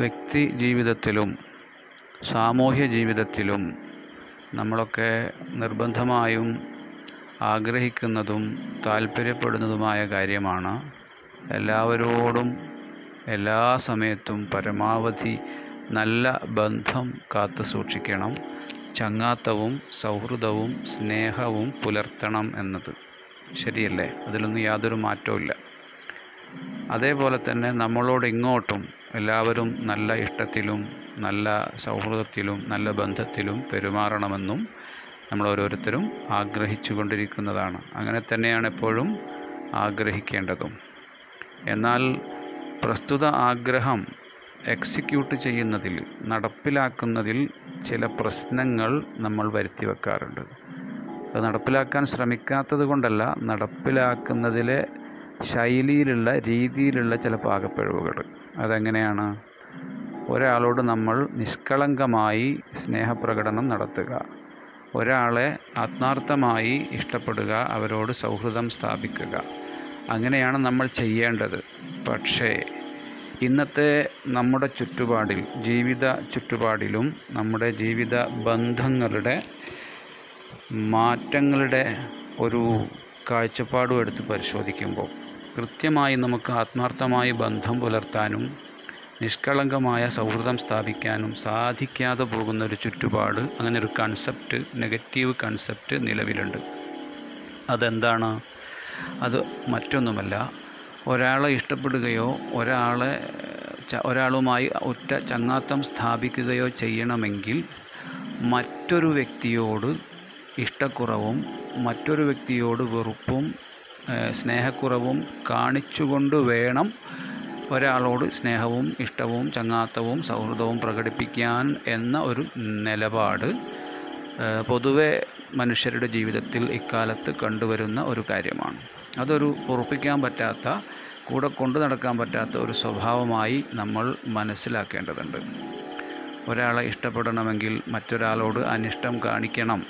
വ്യക്തി ജീവിതത്തിലും സാമൂഹ്യ ജീവിതത്തിലും നമ്മളൊക്കെ നിർബന്ധമായും ആഗ്രഹിക്കുന്നതും താല്പര്യപ്പെടുന്നതുമായ കാര്യമാണ് എല്ലാവരോടും എല്ലാ സമയത്തും പരമാവധി നല്ല ബന്ധം കാത്തു സൂക്ഷിക്കണം ചങ്ങാത്തവും സൗഹൃദവും സ്നേഹവും പുലർത്തണം എന്നത് ശരിയല്ലേ അതിലൊന്നും യാതൊരു മാറ്റവും ഇല്ല അതേപോലെ തന്നെ നമ്മളോട് ഇങ്ങോട്ടും എല്ലാവരും നല്ല ഇഷ്ടത്തിലും നല്ല സൗഹൃദത്തിലും നല്ല ബന്ധത്തിലും പെരുമാറണമെന്നും നമ്മൾ ഓരോരുത്തരും ആഗ്രഹിച്ചു കൊണ്ടിരിക്കുന്നതാണ് അങ്ങനെ തന്നെയാണ് എപ്പോഴും ആഗ്രഹിക്കേണ്ടതും എന്നാൽ പ്രസ്തുത ആഗ്രഹം എക്സിക്യൂട്ട് ചെയ്യുന്നതിൽ നടപ്പിലാക്കുന്നതിൽ ചില പ്രശ്നങ്ങൾ നമ്മൾ വരുത്തി വെക്കാറുണ്ട് അത് നടപ്പിലാക്കാൻ ശ്രമിക്കാത്തത് കൊണ്ടല്ല നടപ്പിലാക്കുന്നതിലെ ശൈലിയിലുള്ള രീതിയിലുള്ള ചില പാകപ്പിഴവുകൾ അതെങ്ങനെയാണ് ഒരാളോട് നമ്മൾ നിഷ്കളങ്കമായി സ്നേഹപ്രകടനം നടത്തുക ഒരാളെ ആത്മാർത്ഥമായി ഇഷ്ടപ്പെടുക അവരോട് സൗഹൃദം സ്ഥാപിക്കുക അങ്ങനെയാണ് നമ്മൾ ചെയ്യേണ്ടത് പക്ഷേ ഇന്നത്തെ നമ്മുടെ ചുറ്റുപാടിൽ ജീവിത ചുറ്റുപാടിലും നമ്മുടെ ജീവിത ബന്ധങ്ങളുടെ മാറ്റങ്ങളുടെ ഒരു കാഴ്ചപ്പാടും എടുത്ത് പരിശോധിക്കുമ്പോൾ കൃത്യമായി നമുക്ക് ആത്മാർത്ഥമായി ബന്ധം പുലർത്താനും നിഷ്കളങ്കമായ സൗഹൃദം സ്ഥാപിക്കാനും സാധിക്കാതെ പോകുന്ന ഒരു ചുറ്റുപാട് അങ്ങനെ ഒരു കൺസെപ്റ്റ് നെഗറ്റീവ് കൺസെപ്റ്റ് നിലവിലുണ്ട് അതെന്താണ് അത് മറ്റൊന്നുമല്ല ഒരാളെ ഇഷ്ടപ്പെടുകയോ ഒരാളെ ഒരാളുമായി ഒറ്റ ചങ്ങാത്തം സ്ഥാപിക്കുകയോ ചെയ്യണമെങ്കിൽ മറ്റൊരു വ്യക്തിയോട് ഇഷ്ടക്കുറവും മറ്റൊരു വ്യക്തിയോട് വെറുപ്പും സ്നേഹക്കുറവും കാണിച്ചുകൊണ്ട് വേണം ഒരാളോട് സ്നേഹവും ഇഷ്ടവും ചങ്ങാത്തവും സൗഹൃദവും പ്രകടിപ്പിക്കാൻ എന്ന ഒരു നിലപാട് പൊതുവെ മനുഷ്യരുടെ ജീവിതത്തിൽ ഇക്കാലത്ത് കണ്ടുവരുന്ന ഒരു കാര്യമാണ് അതൊരു ഉറപ്പിക്കാൻ പറ്റാത്ത കൂടെ കൊണ്ടു നടക്കാൻ പറ്റാത്ത ഒരു സ്വഭാവമായി നമ്മൾ മനസ്സിലാക്കേണ്ടതുണ്ട് ഒരാളെ ഇഷ്ടപ്പെടണമെങ്കിൽ മറ്റൊരാളോട് അനിഷ്ടം കാണിക്കണം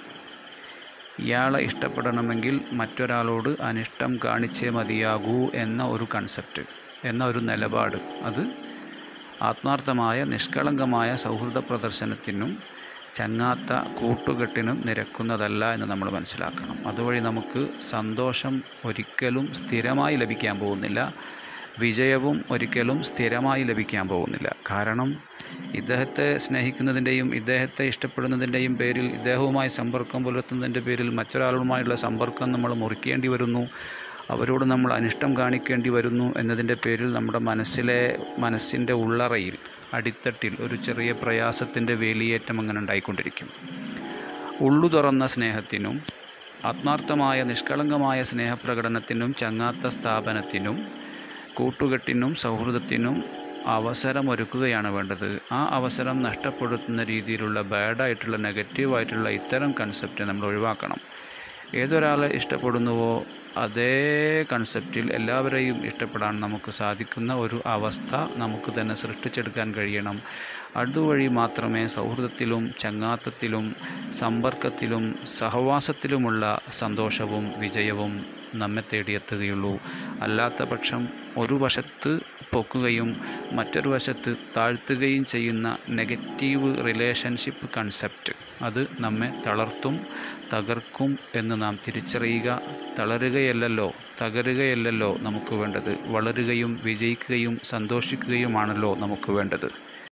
ഇയാളെ ഇഷ്ടപ്പെടണമെങ്കിൽ മറ്റൊരാളോട് അനിഷ്ടം കാണിച്ചേ മതിയാകൂ എന്ന ഒരു കൺസെപ്റ്റ് എന്ന ഒരു നിലപാട് അത് ആത്മാർത്ഥമായ നിഷ്കളങ്കമായ സൗഹൃദ പ്രദർശനത്തിനും ചങ്ങാത്ത കൂട്ടുകെട്ടിനും നിരക്കുന്നതല്ല എന്ന് നമ്മൾ മനസ്സിലാക്കണം അതുവഴി നമുക്ക് സന്തോഷം ഒരിക്കലും സ്ഥിരമായി ലഭിക്കാൻ പോകുന്നില്ല വിജയവും ഒരിക്കലും സ്ഥിരമായി ലഭിക്കാൻ പോകുന്നില്ല കാരണം ഇദ്ദേഹത്തെ സ്നേഹിക്കുന്നതിൻ്റെയും ഇദ്ദേഹത്തെ ഇഷ്ടപ്പെടുന്നതിൻ്റെയും പേരിൽ ഇദ്ദേഹവുമായി സമ്പർക്കം പുലർത്തുന്നതിൻ്റെ പേരിൽ മറ്റൊരാളുമായുള്ള സമ്പർക്കം നമ്മൾ മുറിക്കേണ്ടി വരുന്നു അവരോട് നമ്മൾ അനിഷ്ടം കാണിക്കേണ്ടി വരുന്നു എന്നതിൻ്റെ പേരിൽ നമ്മുടെ മനസ്സിലെ മനസ്സിൻ്റെ ഉള്ളറയിൽ അടിത്തട്ടിൽ ഒരു ചെറിയ പ്രയാസത്തിൻ്റെ വേലിയേറ്റം അങ്ങനെ ഉണ്ടായിക്കൊണ്ടിരിക്കും ഉള്ളു തുറന്ന സ്നേഹത്തിനും ആത്മാർത്ഥമായ നിഷ്കളങ്കമായ സ്നേഹപ്രകടനത്തിനും ചങ്ങാത്ത സ്ഥാപനത്തിനും കൂട്ടുകെട്ടിനും സൗഹൃദത്തിനും അവസരമൊരുക്കുകയാണ് വേണ്ടത് ആ അവസരം നഷ്ടപ്പെടുത്തുന്ന രീതിയിലുള്ള ബാഡായിട്ടുള്ള നെഗറ്റീവായിട്ടുള്ള ഇത്തരം കൺസെപ്റ്റ് നമ്മൾ ഒഴിവാക്കണം ഏതൊരാളെ ഇഷ്ടപ്പെടുന്നുവോ അതേ കൺസെപ്റ്റിൽ എല്ലാവരെയും ഇഷ്ടപ്പെടാൻ നമുക്ക് സാധിക്കുന്ന ഒരു അവസ്ഥ നമുക്ക് തന്നെ സൃഷ്ടിച്ചെടുക്കാൻ കഴിയണം അതുവഴി മാത്രമേ സൗഹൃദത്തിലും ചങ്ങാത്തത്തിലും സമ്പർക്കത്തിലും സഹവാസത്തിലുമുള്ള സന്തോഷവും വിജയവും നമ്മെ തേടിയെത്തുകയുള്ളൂ അല്ലാത്ത പക്ഷം ഒരു വശത്ത് പൊക്കുകയും മറ്റൊരു വശത്ത് താഴ്ത്തുകയും ചെയ്യുന്ന നെഗറ്റീവ് റിലേഷൻഷിപ്പ് കൺസെപ്റ്റ് അത് നമ്മെ തളർത്തും തകർക്കും എന്ന് നാം തിരിച്ചറിയുക തളരുകയല്ലല്ലോ തകരുകയല്ലല്ലോ നമുക്ക് വേണ്ടത് വളരുകയും വിജയിക്കുകയും സന്തോഷിക്കുകയുമാണല്ലോ നമുക്ക് വേണ്ടത്